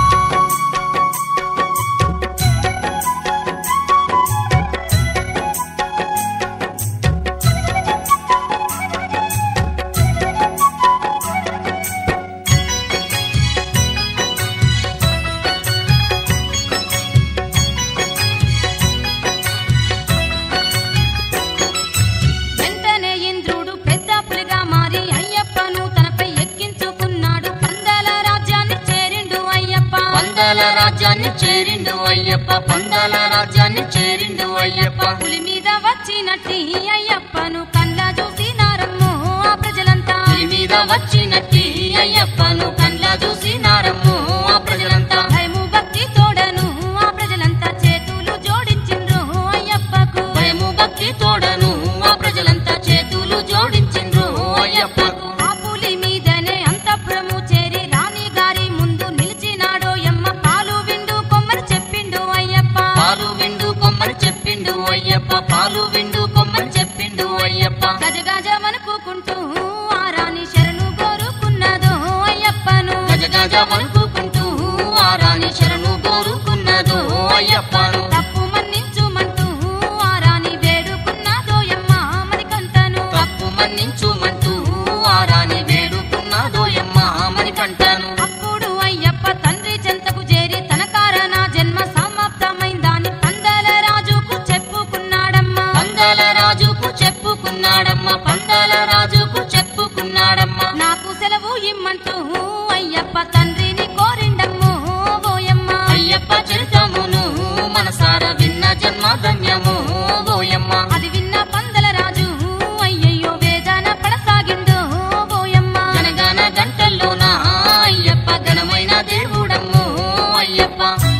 A: వెంటనే ఇంద్రుడు పెద్ద పులిగా మారి అయ్యప్పను తనపై ఎక్కించుకున్నాడు పందల రాజ్యాన్ని చేరిండు అయ్యప్ప
B: పందాల రాజ్యాన్ని చేరిండు అయ్యప్ప పందాల రాజ్యాన్ని చేరిండు అయ్యప్ప
A: పులి మీద వచ్చినట్టి అయ్యప్పను కళ్ళ చూసి
B: వచ్చినట్టి అయ్యప్పను కండ్లా చూసినారమ్ము ఆ ప్రజలంతా
A: భయము భక్తి తోడను ఆ ప్రజలంతా చేతులు జోడించిండ్రు అయ్యప్పకు
B: భయము భక్తి తోడను ఆ ప్రజలంతా చేతులు జోడించిండ్రు అయ్యప్పకు
A: ఆ పులి మీదనే అంతఃపురము చేరి రాణి గారి ముందు నిలిచినాడో ఎమ్మ పాలు విండు కొమ్మని చెప్పిండు అయ్యప్ప
B: పాలు విండు కొమ్మని చెప్పిండు అయ్యప్ప పాలు విండు కొమ్మని చెప్పిండు అయ్యప్ప
A: గజ గజమనుకుంటూ ఆ రాణి శరణు కోరుకున్నదో అయ్యప్పను
B: గజ గజ వణుకుకుంటూ ఆ రాణి శరణు కోరుకున్నదో అయ్యప్పను
A: తప్పు మన్నించుమంటూ ఆ రాణి వేడుకున్నదో ఎమ్మ మణికంఠను
B: తప్పు మన్నించుమంటూ ఆ రాణి వేడుకున్నదోయమ్మ మణికంఠను
A: అప్పుడు అయ్యప్ప తండ్రి చెంతకు చేరి తన కారణ జన్మ సమాప్తమైందాని పందల రాజుకు చెప్పుకున్నాడమ్మా
B: పందాల రాజుకు చెప్పుకున్నాడమ్మ పందాల రాజుకు చెప్పుకున్నాడమ్మ
A: నాకు సెలవు ఇమ్మంటూ అయ్యప్ప తండ్రిని కోరిండమ్ము ఓయమ్మ
B: అయ్యప్ప చరితమును మనసార విన్న జన్మ ధన్యము ఓయమ్మ
A: అది విన్న పందల రాజు అయ్యయ్యో వేదన పడసాగిండు ఓయమ్మ
B: గనగన గంటల్లోన అయ్యప్ప ఘనమైన దేవుడమ్ము అయ్యప్ప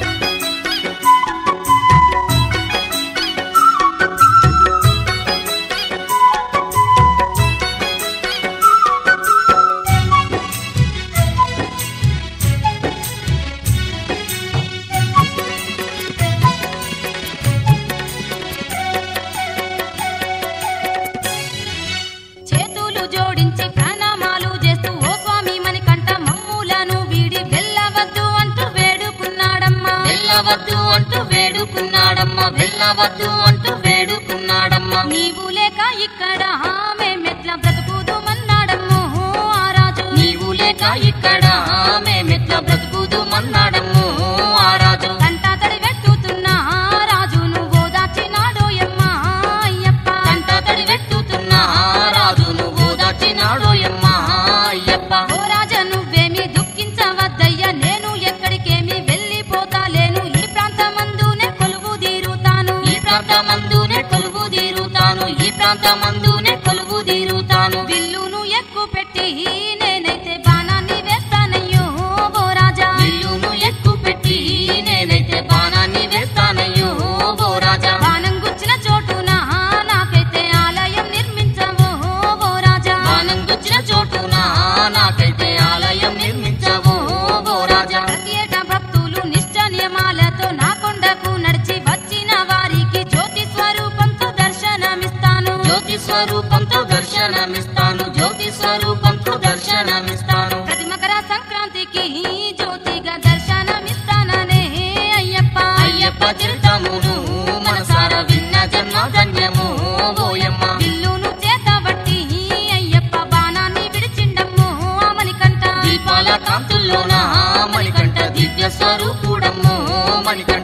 A: చేతులు జోడించి ప్రణామాలు చేస్తూ ఓ స్వామి మణికంఠ మమ్ములను వీడి వెళ్ళవద్దు అంటూ వేడుకున్నాడమ్మా
B: వెళ్ళవద్దు అంటూ వేడుకున్నాడమ్మ వెళ్ళవద్దు అంటూ వేడుకున్నాడమ్మ
A: నీవు లేక ఇక్కడ మేమెట్లా బ్రతుకుదుమన్నాడమ్మో ఆ రాజు
B: నీవు లేక ఇక్కడ మేమెట్లా బ్రతుకుదు మన్నాడమ్ము ఆ రాజు
A: కంట తడి వెట్టుతున్నా రాజును ఓదార్చినాడో ఎమ్మ అయ్యప్ప
B: కంట తడి వెట్టుతున్నా రాజు నువ్వు దాచినాడోయమ్మ అయ్యప్ప
A: ఓ రాజా నువ్వేమి దుఃఖించవద్దయ్యా నేను ఎక్కడికేమి వెళ్ళిపోతాలేను ఈ ప్రాంతమందునే కొలువు తీరుతాను
B: ఈ ప్రాంతమందునే కొలువు తీరుతాను ఈ ప్రాంతమందునే కొలువు తీరుతాను
A: విల్లును ఎక్కువ పెట్టి నేనైతే బాణాన్ని వేస్తానయ్యో ఓ రాజా
B: విల్లును ఎక్కువ పెట్టి నేనైతే బాణాన్ని వేస్తానయ్యో ఓ రాజా
A: బాణం గుచ్చిన చోటున నాకైతే ఆలయం నిర్మించవో ఓ రాజా
B: బాణం గుచ్చిన చోటున నాకైతే ఆలయం నిర్మించవో ఓ రాజా
A: ప్రతి ఏటా భక్తులు నిష్ట నియమాలతో నా కొండకు నడిచి వచ్చిన వారికి జ్యోతి స్వరూపంతో దర్శనమిస్తాను
B: జ్యోతి స్వరూపంతో దర్శనమిస్తాను జ్యోతి స్వరూపంతో దర్శనమిస్తాను
A: ప్రతి మకర సంక్రాంతికి జ్యోతిగా దర్శనమిస్తాననే అయ్యప్ప
B: అయ్యప్ప చరితమును మనసార విన్న జన్మ ధన్యము ఓయమ్మ
A: విల్లును చేతబట్టి అయ్యప్ప బాణాన్ని విడిచిండమ్ము అమనికంట
B: దీపాల కాంతుల్లోన మణికంఠ దివ్య స్వరూపుడమ్ము మణికంఠ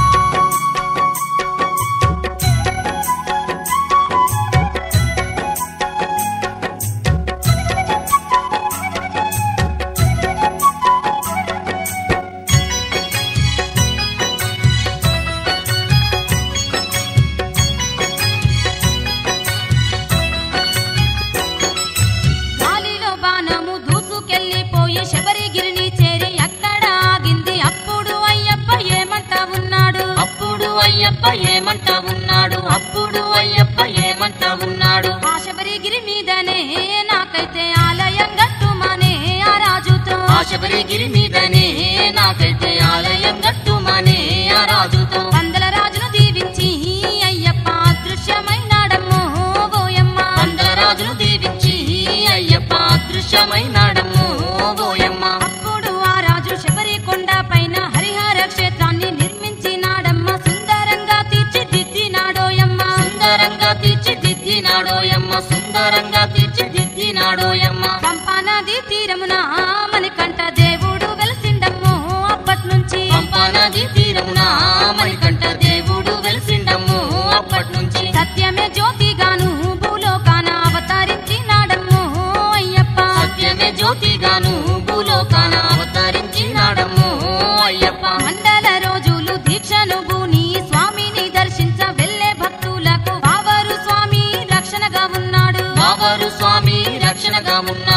A: గాలిలో బాణము దూసుకెళ్లిపోయి శబరిగిరిని చేరి అక్కడ ఆగింది అప్పుడు అయ్యప్ప ఏమంటా ఉన్నాడు
B: అప్పుడు అయ్యప్ప ఏమంట ఉన్నాడు అప్పుడు అయ్యప్ప ఏమంట ఉన్నాడు
A: ఆ శబరిగిరి మీదనే నాకైతే ఆలయం గట్టుమనే ఆ రాజుతో
B: ఆ శబరిగిరి మీదనే నాకైతే ఆలయం గట్టుమనే ఆ రాజుతో
A: పందల రాజును దీవించి అయ్యప్ప అదృశ్యమైనాడమ్మో ఓయమ్మ
B: అందరాజును దీవించి అయ్యప్ప అదృశ్యమైనాడమ్ము ఓయమ్మ
A: అప్పుడు ఆ రాజు శబరి కొండ పైన హరిహర క్షేత్రాన్ని నిర్మించినాడమ్మ సుందరంగా తీర్చిదిద్దినాడోయమ్మ
B: సుందరంగా తీర్చిదిద్దినాడోయమ్మ సుందరంగా తీర్చిదిద్దినాడోయమ్మ
A: పంపా నది తీరమున మణికంఠ దేవుడు వెలసిండమ్ము అప్పటి నుంచి
B: పంపా నది తీరమున మణికంఠ దేవుడు వెలిసిండమ్ము అప్పటి నుంచి
A: సత్యమే జ్యోతిగాను భూలోకాన అవతరించినాడమ్ము అయ్యప్ప
B: సత్యమే జ్యోతిగాను భూలోకాన అవతరించినాడమ్ము అయ్యప్ప
A: మండల రోజులు దీక్షను గూని స్వామిని దర్శించ వెళ్ళే భక్తులకు వావరు స్వామి రక్షణగా ఉన్నాడు
B: బాబరు స్వామి రక్షణగా ఉన్నాడు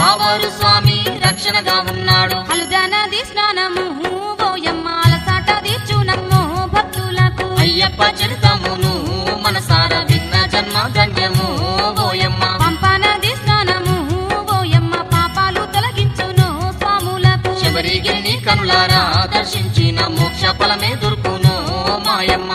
B: వావరు స్వామి రక్షణగా ఉన్నాడు
A: అలుదా నది స్నానము ఓయమ్మ అలసాట తీర్చునమ్మో భక్తులకు
B: అయ్యప్ప చరితమును మనసార విన్న జన్మ ధన్యము ఓయమ్మ
A: పంపా నది స్నానము ఓయమ్మ పాపాలు తొలగించును స్వాములకు
B: శబరిగిరిని కనులారా దర్శించిన మోక్ష ఫలమే దొరుకును మాయమ్మ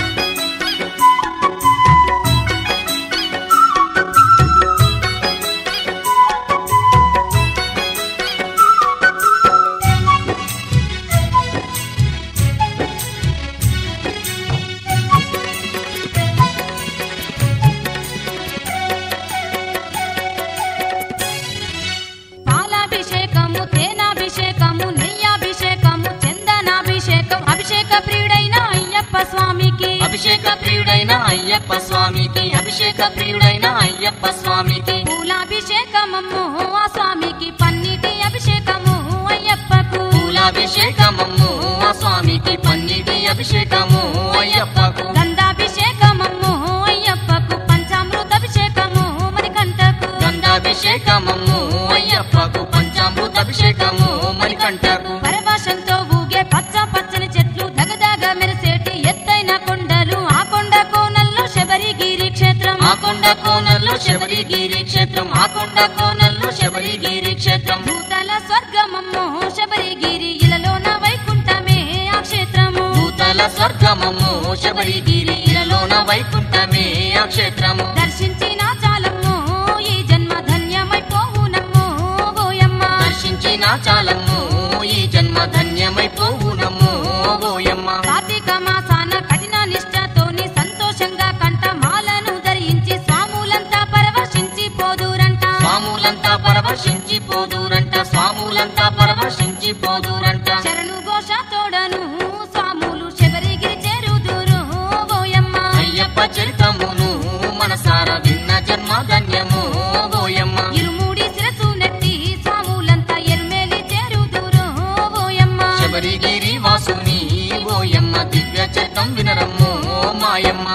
A: పాలాభిషేకము తేనాభిషేకము నెయ్యాభిషేకము చందనాభిషేకం అభిషేక ప్రియుడైన అయ్యప్ప స్వామికి
B: అభిషేక ప్రియుడైన అయ్యప్ప స్వామికి అభిషేక ప్రియుడైన అయ్యప్ప స్వామికి
A: పూలాభిషేకమమ్ము ఆ స్వామికి పన్నీటి అభిషేకము అయ్యప్పకు
B: పూలాభిషేకమమ్ము ఆ స్వామికి పన్నిటి అభిషేకము అయ్యప్పకు
A: గంధాభిషేకమమ్ము అయ్యప్పకు పంచామృత అభిషేకము మణికంఠకు
B: గంగాభిషేకమమ్ము అయ్యప్పకు పంచామృత అభిషేకము మణికంఠకు
A: పరవశంతో ఊగే పచ్చ పచ్చని చెట్లు దగదగ మెరిసేటి ఎత్తైన కొండలు ఆ కొండ కోనల్లో శబరిగిరి క్షేత్రం
B: ఆ కొండ కోనల్లో శబరిగిరి క్షేత్రం ఆ కొండ కోనల్లో శబరిగిరి క్షేత్రం
A: భూతల స్వర్గమమ్మో శబరిగిరి ఇలలోన వైకుంఠమే ఆ క్షేత్రము
B: భూతల స్వర్గమమ్ము శబరిగిరి ఇలలోన వైకుంఠమే ఆ క్షేత్రము
A: దర్శించిన చాలమ్మో ఈ జన్మ ధన్యమైపోవునమ్మో ఓయమ్మ
B: దర్శించిన చాలమ్ము ఈ జన్మ ధన్యమైపోవునమ్ము ఓయమ్మ
A: కార్తీక మాసాన కఠిన నిష్ఠతోని సంతోషంగా కంట మాలను ధరించి స్వాములంతా పరవశించి పోదురంట
B: స్వాములంతా పరవశించి పోదురంట స్వాములంతా పరవశించి పోదురంట
A: శరణు ఘోష తోడను స్వాములు శబరిగిరి చేరుదురు ఓయమ్మ
B: అయ్యప్ప చరితమును మనసార విన్న జన్మ ధన్యము ఓయమ్మ
A: ఇరుముడి శిరసు నెట్టి స్వాములంతా ఎరుమేలి చేరుదురు ఓయమ్మ
B: శబరిగిరి వాసుని ఓయమ్మ దివ్య చరితం వినరమ్ము మాయమ్మ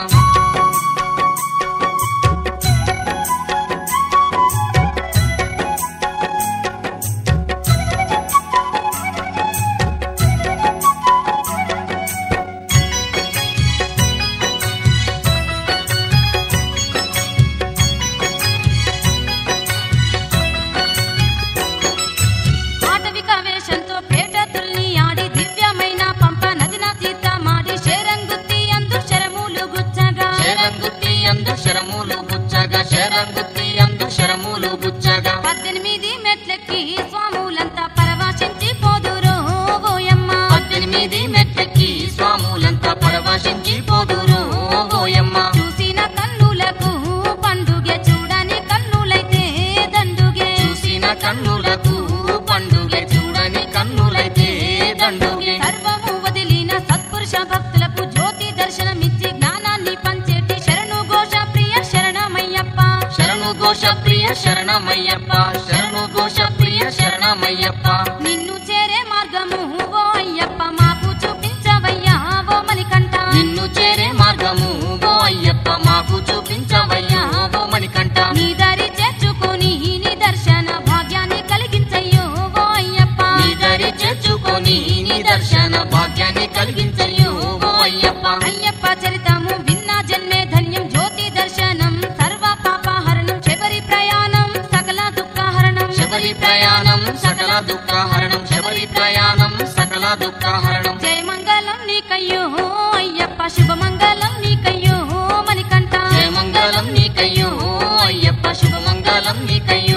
A: ఆటవిక వేషంతో పేటతుల్ని ఆడి దివ్యమైన పంప నదిన తీర్థమాడి శరంగుత్తి అందు శరములు గుచ్చగా
B: శరంగుత్తి అందు శరములు గుచ్చగా శరంగుత్తి అందు శరములు గుచ్చగా
A: పద్దెనిమిది మెట్లెక్కి స్వాములంతా పరవశించి పోదురు ఓయమ్మ
B: పద్దెనిమిది మెట్లెక్కి స్వాములంతా పరవశించి పోదురు ఓయమ్మ
A: చూసిన కన్నులకు పండుగ చూడని కన్నులైతే దండుగే
B: చూసిన కన్నులకు పండుగ చూడని కన్నులైతే దండుగే
A: సర్వము వదిలిన సత్పురుష భక్తులకు జ్యోతి దర్శనమిచ్చి జ్ఞానాన్ని పంచేటి శరణు ఘోష ప్రియ శరణమయ్యప్ప
B: శరణు ఘోష ప్రియ శరణమయ్యప్ప శరణు ఘోష ప్రియ శరణమయ్యప్ప
A: నిన్ను చేరే మార్గము ఓ అయ్యప్ప మాకు చూపించవయ్యా ఓ మణికంఠ
B: నిన్ను చేరే మార్గము ఓ అయ్యప్ప మాకు చూపించవయ్యా ఓ మణికంఠ
A: నీ దారి చేర్చుకొని నీ దర్శన భాగ్యాన్ని కలిగించయ్యో ఓ అయ్యప్ప
B: నీ దరి చేర్చుకొని నీ దర్శన భాగ్యాన్ని కలిగించయ్యో ఓ అయ్యప్ప
A: అయ్యప్ప చరితము విన్నా జన్మే ధన్యం జ్యోతి దర్శనం సర్వ పాపహరణం శబరి ప్రయాణం సకల దుఃఖహరణం
B: శబరి ప్రయాణం సకల దుఃఖహరణం శబరి ప్రయాణం సకల దుఃఖహరణం
A: జయ మంగళం నీకయ్యో అయ్యప్ప శుభమంగళం నీకయ్యో మణికంఠ
B: జయ మంగళం నీకయ్యో అయ్యప్ప శుభమంగళం నీకయ్యో